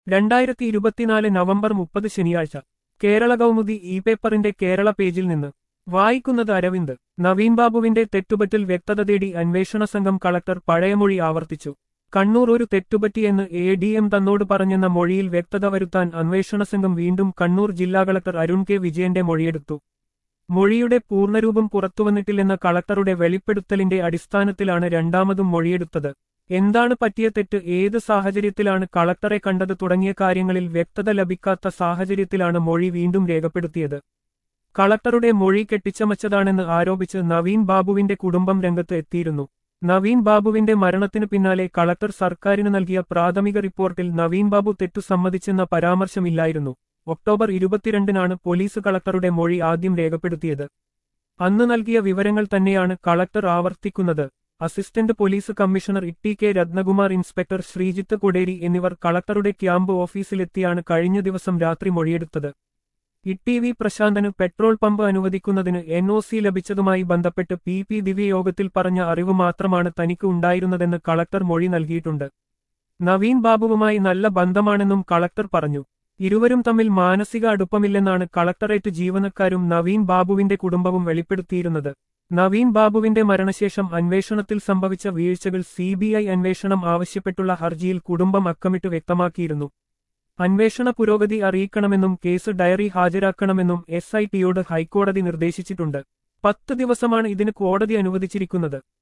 രണ്ടായിരത്തി ഇരുപത്തിനാല് നവംബർ മുപ്പത് ശനിയാഴ്ച കേരള കൗമുദി ഇ പേപ്പറിന്റെ കേരള പേജിൽ നിന്ന് വായിക്കുന്നത് അരവിന്ദ് നവീൻ ബാബുവിന്റെ തെറ്റുപറ്റിൽ വ്യക്തത തേടി അന്വേഷണ സംഘം കളക്ടർ പഴയമൊഴി ആവർത്തിച്ചു കണ്ണൂർ ഒരു തെറ്റുപറ്റിയെന്ന് എ ഡി എം തന്നോട് പറഞ്ഞെന്ന മൊഴിയിൽ വ്യക്തത വരുത്താൻ അന്വേഷണ സംഘം വീണ്ടും കണ്ണൂർ ജില്ലാ കളക്ടർ അരുൺ കെ വിജയന്റെ മൊഴിയെടുത്തു മൊഴിയുടെ പൂർണ്ണരൂപം പുറത്തുവന്നിട്ടില്ലെന്ന കളക്ടറുടെ വെളിപ്പെടുത്തലിന്റെ അടിസ്ഥാനത്തിലാണ് രണ്ടാമതും മൊഴിയെടുത്തത് എന്താണ് പറ്റിയ തെറ്റ് ഏത് സാഹചര്യത്തിലാണ് കളക്ടറെ കണ്ടത് തുടങ്ങിയ കാര്യങ്ങളിൽ വ്യക്തത ലഭിക്കാത്ത സാഹചര്യത്തിലാണ് മൊഴി വീണ്ടും രേഖപ്പെടുത്തിയത് കളക്ടറുടെ മൊഴി കെട്ടിച്ചമച്ചതാണെന്ന് ആരോപിച്ച് നവീൻ ബാബുവിന്റെ കുടുംബം രംഗത്ത് എത്തിയിരുന്നു നവീൻ ബാബുവിന്റെ മരണത്തിനു പിന്നാലെ കളക്ടർ സർക്കാരിന് നൽകിയ പ്രാഥമിക റിപ്പോർട്ടിൽ നവീൻ ബാബു തെറ്റു സമ്മതിച്ചെന്ന പരാമർശമില്ലായിരുന്നു ഒക്ടോബർ ഇരുപത്തിരണ്ടിനാണ് പോലീസ് കളക്ടറുടെ മൊഴി ആദ്യം രേഖപ്പെടുത്തിയത് അന്ന് നൽകിയ വിവരങ്ങൾ തന്നെയാണ് കളക്ടർ ആവർത്തിക്കുന്നത് assistant police commissioner E K Rathnakumar inspector Sreejith Koderi എന്നിവർ കളക്ടറുടെ ക്യാമ്പ് ഓഫീസിലെത്തിയാണ് കഴിഞ്ഞ ദിവസം രാത്രി മൊഴിയെടുത്തത് ഇ വി പ്രശാന്തന് പെട്രോൾ പമ്പ് അനുവദിക്കുന്നതിന് എൻ ഒ സി ലഭിച്ചതുമായി ബന്ധപ്പെട്ട് പി പി ദിവ്യയോഗത്തിൽ പറഞ്ഞ അറിവ് മാത്രമാണ് തനിക്ക് ഉണ്ടായിരുന്നതെന്ന് കളക്ടർ മൊഴി നൽകിയിട്ടുണ്ട് നവീൻ ബാബുവുമായി നല്ല ബന്ധമാണെന്നും കളക്ടർ പറഞ്ഞു ഇരുവരും തമ്മിൽ മാനസിക അടുപ്പമില്ലെന്നാണ് കളക്ടറേറ്റ് ജീവനക്കാരും നവീൻ ബാബുവിന്റെ കുടുംബവും വെളിപ്പെടുത്തിയിരുന്നത് നവീൻ ബാബുവിന്റെ മരണശേഷം അന്വേഷണത്തിൽ സംഭവിച്ച വീഴ്ചകൾ സിബിഐ അന്വേഷണം ആവശ്യപ്പെട്ടുള്ള ഹർജിയിൽ കുടുംബം അക്കമിട്ട് വ്യക്തമാക്കിയിരുന്നു അന്വേഷണ പുരോഗതി അറിയിക്കണമെന്നും കേസ് ഡയറി ഹാജരാക്കണമെന്നും എസ് ഐ ടിയോട് ഹൈക്കോടതി നിർദ്ദേശിച്ചിട്ടുണ്ട് പത്ത് ദിവസമാണ് ഇതിന് കോടതി അനുവദിച്ചിരിക്കുന്നത്